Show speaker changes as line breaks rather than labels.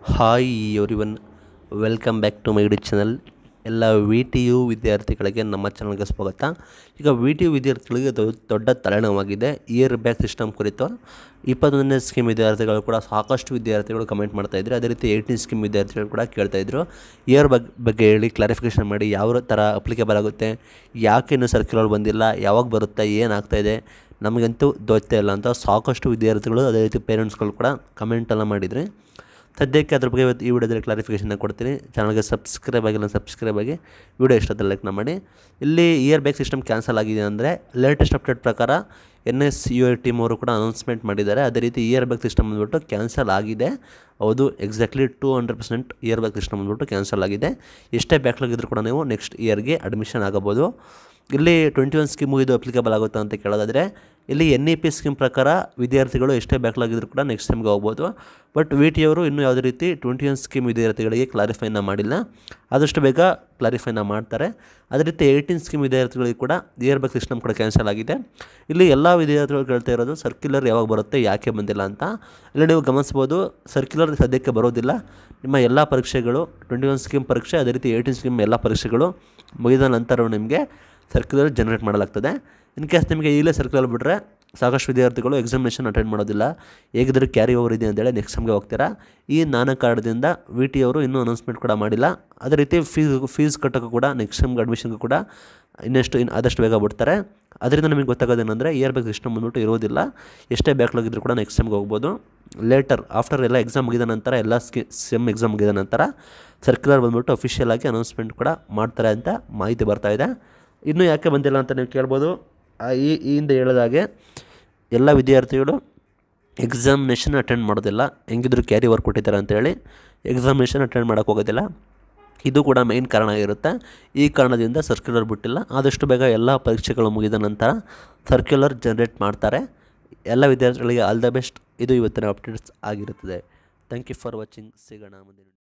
hi everyone welcome back to my YouTube channel ಎಲ್ಲ V T U ವಿದ್ಯಾರ್ಥಿಗಳಿಗೆ ನಮ್ಮ ಚಾನಲ್ಗೆ ಸ್ವಾಗತ ಈಗ ವಿ ಟಿ ಯು ವಿದ್ಯಾರ್ಥಿಗಳಿಗೆ ದೊ- ದೊಡ್ಡ ತಲೆನೋವಾಗಿದೆ ಇಯರ್ ಬ್ಯಾಕ್ ಸಿಸ್ಟಮ್ ಕುರಿತು ಇಪ್ಪತ್ತೊಂದನೇ ಸ್ಕೀಮ್ ವಿದ್ಯಾರ್ಥಿಗಳು ಕೂಡ ಸಾಕಷ್ಟು ವಿದ್ಯಾರ್ಥಿಗಳು ಕಮೆಂಟ್ ಮಾಡ್ತಾ ಇದ್ರು ಅದೇ ರೀತಿ ಏಯ್ಟೀನ್ ಸ್ಕೀಮ್ ವಿದ್ಯಾರ್ಥಿಗಳು ಕೂಡ ಕೇಳ್ತಾ ಇದ್ರು ಇಯರ್ ಬಗ್ಗೆ ಬಗ್ಗೆ ಹೇಳಿ ಕ್ಲಾರಿಫಿಕೇಷನ್ ಮಾಡಿ ಯಾವ ಥರ ಅಪ್ಲಿಕೇಬಲ್ ಆಗುತ್ತೆ ಯಾಕೆ ಇನ್ನೂ ಸರ್ಕ್ಯುಲರ್ ಬಂದಿಲ್ಲ ಯಾವಾಗ ಬರುತ್ತೆ ಏನಾಗ್ತಾ ಇದೆ ನಮಗಂತೂ ಗೊತ್ತೇ ಇಲ್ಲ ಅಂತ ಸಾಕಷ್ಟು ವಿದ್ಯಾರ್ಥಿಗಳು ಅದೇ ರೀತಿ ಪೇರೆಂಟ್ಸ್ಗಳು ಕೂಡ ಕಮೆಂಟ್ ಎಲ್ಲ ಮಾಡಿದರೆ ಸದ್ಯಕ್ಕೆ ಅದ್ರ ಬಗ್ಗೆ ಇವತ್ತು ಈ ವಿಡಿಯೋದಲ್ಲಿ ಕ್ಲಾರಿಫಿಕೇಷನ್ ಕೊಡ್ತೀನಿ ಚಾನಲ್ಗೆ ಸಬ್ಸ್ಕ್ರೈಬ್ ಆಗಿಲ್ಲ ಸಬ್ಸ್ಕ್ರೈಬ್ ಆಗಿ ವಿಡಿಯೋ ಇಷ್ಟದಲ್ಲಿ ಲೈಕ್ ಮಾಡಿ ಇಲ್ಲಿ ಇಯರ್ ಬ್ಯಾಕ್ ಸಿಸ್ಟಮ್ ಕ್ಯಾನ್ಸಲ್ ಆಗಿದೆ ಅಂದರೆ ಲೇಟೆಸ್ಟ್ ಅಪ್ಡೇಟ್ ಪ್ರಕಾರ N S U I team ಅವರು ಕೂಡ ಅನೌನ್ಸ್ಮೆಂಟ್ ಮಾಡಿದ್ದಾರೆ ಅದೇ ರೀತಿ ಇಯರ್ ಬ್ಯಾಕ್ ಸಿಸ್ಟಮ್ ಬಂದ್ಬಿಟ್ಟು ಕ್ಯಾನ್ಸಲ್ ಆಗಿದೆ ಹೌದು exactly two hundred percent year back system ಬಂದ್ಬಿಟ್ಟು ಕ್ಯಾನ್ಸಲ್ ಆಗಿದೆ ಎಷ್ಟೇ ಬ್ಯಾಕ್ಲಾಗ್ ಇದ್ರೂ ಕೂಡ ನೀವು ನೆಕ್ಸ್ಟ್ ಇಯರ್ಗೆ ಅಡ್ಮಿಷನ್ ಆಗಬಹುದು ಇಲ್ಲಿ ಟ್ವೆಂಟಿ ಒನ್ ಸ್ಕೀಮು ಇದು ಅಪ್ಲಿಕೇಬಲ್ ಆಗುತ್ತಾ ಅಂತ ಕೇಳೋದಾದರೆ ಇಲ್ಲಿ ಎನ್ ಇ ಪಿ ಸ್ಕೀಮ್ ಪ್ರಕಾರ ವಿದ್ಯಾರ್ಥಿಗಳು ಎಷ್ಟೇ ಬ್ಯಾಕ್ಲಾಗ್ ಇದ್ರೂ ಕೂಡ ನೆಕ್ಸ್ಟ್ ಟೈಮ್ಗೆ ಹೋಗ್ಬೋದು ಬಟ್ ವಿ ಟಿ ಅವರು ಇನ್ನೂ ಯಾವುದೇ ರೀತಿ ಟ್ವೆಂಟಿ ಒನ್ ಸ್ಕೀಮ್ ವಿದ್ಯಾರ್ಥಿಗಳಿಗೆ ಕ್ಲಾರಿಫೈನ ಮಾಡಿಲ್ಲ ಆದಷ್ಟು ಬೇಗ ಕ್ಲಾರಿಫೈನ ಮಾಡ್ತಾರೆ ಅದೇ ರೀತಿ ಏಯ್ಟೀನ್ ಸ್ಕೀಮ್ ವಿದ್ಯಾರ್ಥಿಗಳಿಗೆ ಕೂಡ ಇಯರ್ ಬ್ಯಾಕ್ ಸಿಸ್ಟಮ್ ಕೂಡ ಕ್ಯಾನ್ಸಲ್ ಆಗಿದೆ ಇಲ್ಲಿ ಎಲ್ಲ ವಿದ್ಯಾರ್ಥಿಗಳು ಕೇಳ್ತಾ ಇರೋದು ಸರ್ಕ್ಯುಲರ್ ಯಾವಾಗ ಬರುತ್ತೆ ಯಾಕೆ ಬಂದಿಲ್ಲ ಅಂತ ಇಲ್ಲಿ ನೀವು ಗಮನಿಸ್ಬೋದು ಸರ್ಕ್ಯುಲರ್ ಸದ್ಯಕ್ಕೆ ಬರೋದಿಲ್ಲ ನಿಮ್ಮ ಎಲ್ಲ ಪರೀಕ್ಷೆಗಳು ಟ್ವೆಂಟಿ ಒನ್ ಸ್ಕೀಮ್ ಪರೀಕ್ಷೆ ಅದೇ ರೀತಿ ಏಯ್ಟೀನ್ ಸ್ಕೀಮ್ ಎಲ್ಲ ಪರೀಕ್ಷೆಗಳು ಮುಗಿದ ನಂತರ ನಿಮಗೆ ಸರ್ಕ್ಯುಲರ್ ಜನರೇಟ್ ಮಾಡಲಾಗ್ತದೆ ಇನ್ ಕೇಸ್ ನಿಮಗೆ ಈಗಲೇ ಸರ್ಕ್ಯುಲರ್ ಬಿಟ್ಟರೆ ಸಾಕಷ್ಟು ವಿದ್ಯಾರ್ಥಿಗಳು ಎಕ್ಸಾಮಿನೇಷನ್ ಅಟೆಂಡ್ ಮಾಡೋದಿಲ್ಲ ಹೇಗಿದ್ರೆ ಕ್ಯಾರಿ ಓವರ್ ಇದೆ ಅಂತೇಳಿ ನೆಕ್ಸ್ಟ್ ಟೈಮ್ಗೆ ಹೋಗ್ತೀರಾ ಈ ನಾನಾ ಕಾರಣದಿಂದ ವಿ ಟಿ ಅವರು ಇನ್ನೂ ಅನೌನ್ಸ್ಮೆಂಟ್ ಕೂಡ ಮಾಡಿಲ್ಲ ಅದೇ ರೀತಿ ಫೀಸ್ ಫೀಸ್ ಕಟ್ಟೋಕ್ಕೂ ಕೂಡ ನೆಕ್ಸ್ಟ್ ಟೈಮ್ಗೆ ಅಡ್ಮಿಷನ್ಗೂ ಕೂಡ ಇನ್ನೆಷ್ಟು ಇನ್ನು ಆದಷ್ಟು ಬೇಗ ಬಿಡ್ತಾರೆ ಅದರಿಂದ ನಮಗೆ ಗೊತ್ತಾಗೋದೇನೆಂದರೆ ಇಯರ್ ಬ್ಯಾಕ್ ಸಿಸ್ಟಮ್ ಬಂದ್ಬಿಟ್ಟು ಇರೋದಿಲ್ಲ ಎಷ್ಟೇ ಬ್ಯಾಕ್ಲಾಗ್ ಇದ್ರೂ ಕೂಡ ನೆಕ್ಸ್ಟ್ ಟೈಮ್ಗೆ ಹೋಗ್ಬೋದು ಲೇಟರ್ ಆಫ್ಟರ್ ಎಲ್ಲ ಎಕ್ಸಾಮ್ ಮುಗಿದ ನಂತರ ಎಲ್ಲ ಸ್ಕಿ ಸೆಮ್ ಎಕ್ಸಾಮ್ ಮುಗಿದ ನಂತರ ಸರ್ಕ್ಯುಲರ್ ಬಂದ್ಬಿಟ್ಟು ಅಫಿಷಿಯಲ್ ಆಗಿ ಅನೌನ್ಸ್ಮೆಂಟ್ ಕೂಡ ಮಾಡ್ತಾರೆ ಅಂತ ಮಾಹಿತಿ ಬರ್ತಾ ಇದೆ ಇನ್ನೂ ಯಾಕೆ ಬಂದಿಲ್ಲ ಅಂತ ನೀವು ಕೇಳ್ಬೋದು ಆ, ಈ ಈ ಹಿಂದೆ ಹೇಳಿದಾಗೆ ಎಲ್ಲ ವಿದ್ಯಾರ್ಥಿಗಳು ಎಕ್ಸಾಮಿನೇಷನ್ ಅಟೆಂಡ್ ಮಾಡೋದಿಲ್ಲ ಹೆಂಗಿದ್ರು ಕ್ಯಾರಿ ವರ್ಕ್ ಕೊಟ್ಟಿದ್ದಾರೆ ಅಂತೇಳಿ ಎಕ್ಸಾಮಿನೇಷನ್ ಅಟೆಂಡ್ ಮಾಡೋಕ್ಕೆ ಹೋಗೋದಿಲ್ಲ ಇದು ಕೂಡ ಮೇಯ್ನ್ ಕಾರಣ ಆಗಿರುತ್ತೆ ಈ ಕಾರಣದಿಂದ ಸರ್ಕ್ಯುಲರ್ ಬಿಟ್ಟಿಲ್ಲ ಆದಷ್ಟು ಬೇಗ ಎಲ್ಲ ಪರೀಕ್ಷೆಗಳು ಮುಗಿದ ನಂತರ ಸರ್ಕ್ಯುಲರ್ ಜನ್ರೇಟ್ ಮಾಡ್ತಾರೆ ಎಲ್ಲ ವಿದ್ಯಾರ್ಥಿಗಳಿಗೆ ಆಲ್ ದ ಬೆಸ್ಟ್ ಇದು ಇವತ್ತಿನ ಅಪ್ಡೇಟ್ಸ್ ಆಗಿರುತ್ತದೆ ಥ್ಯಾಂಕ್ ಯು ಫಾರ್ ವಾಚಿಂಗ್ ಸಿಗೋಣ ಮುಂದಿನ